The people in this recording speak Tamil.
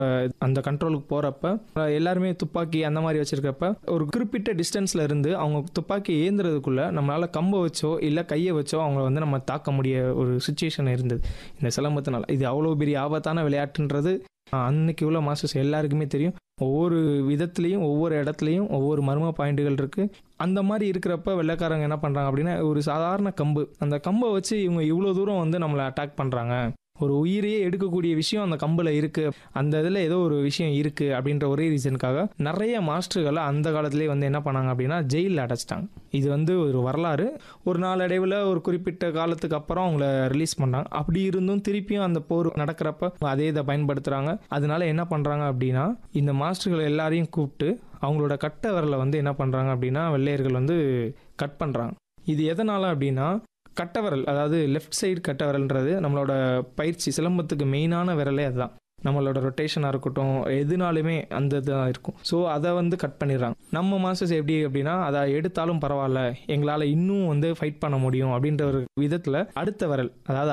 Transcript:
அஹ், அந்த கண்ட்ரோலுக்கு போகிறப்ப எல்லாருமே துப்பாக்கி அந்த மாதிரி வச்சிருக்கப்ப ஒரு குறிப்பிட்ட டிஸ்டன்ஸில் இருந்து அவங்க துப்பாக்கி ஏந்துறதுக்குள்ள நம்மளால கம்பை வச்சோ இல்லை கையை வச்சோ அவங்கள வந்து நம்ம தாக்க முடிய ஒரு சுச்சுவேஷன் இருந்தது இந்த சிலம்பத்தினால இது அவ்வளோ பெரிய ஆபத்தான விளையாட்டுன்றது அஹ், அன்னைக்கு உள்ள மாஸ்டர்ஸ் எல்லாருக்குமே தெரியும் ஒவ்வொரு விதத்துலேயும் ஒவ்வொரு இடத்துலையும் ஒவ்வொரு மர்ம பாயிண்ட்டுகள் இருக்குது அந்த மாதிரி இருக்கிறப்ப வெள்ளைக்காரங்க என்ன பண்ணுறாங்க அப்படின்னா ஒரு சாதாரண கம்பு அந்த கம்பை வச்சு இவங்க இவ்வளோ தூரம் வந்து நம்மளை அட்டாக் பண்ணுறாங்க ஒரு உயிரையே எடுக்கக்கூடிய விஷயம் அந்த கம்பில் இருக்கு அந்த இதில் ஏதோ ஒரு விஷயம் இருக்கு அப்படின்ற ஒரே ரீசனுக்காக நிறைய மாஸ்டர்களை அந்த காலத்திலே வந்து என்ன பண்ணாங்க அப்படின்னா ஜெயிலில் அடைச்சிட்டாங்க இது வந்து ஒரு வரலாறு ஒரு நாளடைவில் ஒரு குறிப்பிட்ட காலத்துக்கு அப்புறம் அவங்கள ரிலீஸ் பண்ணாங்க அப்படி இருந்தும் திருப்பியும் அந்த போர் நடக்கிறப்ப அதே இதை பயன்படுத்துகிறாங்க அதனால என்ன பண்ணுறாங்க அப்படின்னா இந்த மாஸ்டர்கள் எல்லாரையும் கூப்பிட்டு அவங்களோட கட்டை விரலை வந்து என்ன பண்ணுறாங்க அப்படின்னா வெள்ளையர்கள் வந்து கட் பண்ணுறாங்க இது எதனால் அப்படின்னா கட்டவிரல் அதாவது லெஃப்ட் சைடு கட்டவிரல்ன்றது நம்மளோட பயிற்சி சிலம்பத்துக்கு மெயினான விரலே அதுதான் நம்மளோட ரொட்டேஷனாக இருக்கட்டும் எதுனாலுமே அந்த இதுதான் இருக்கும் ஸோ அதை வந்து கட் பண்ணிடுறாங்க நம்ம மாஸ்டர்ஸ் எப்படி அப்படின்னா அதை எடுத்தாலும் பரவாயில்ல எங்களால் இன்னும் வந்து ஃபைட் பண்ண முடியும் அப்படின்ற ஒரு விதத்தில் அடுத்த விரல் அதாவது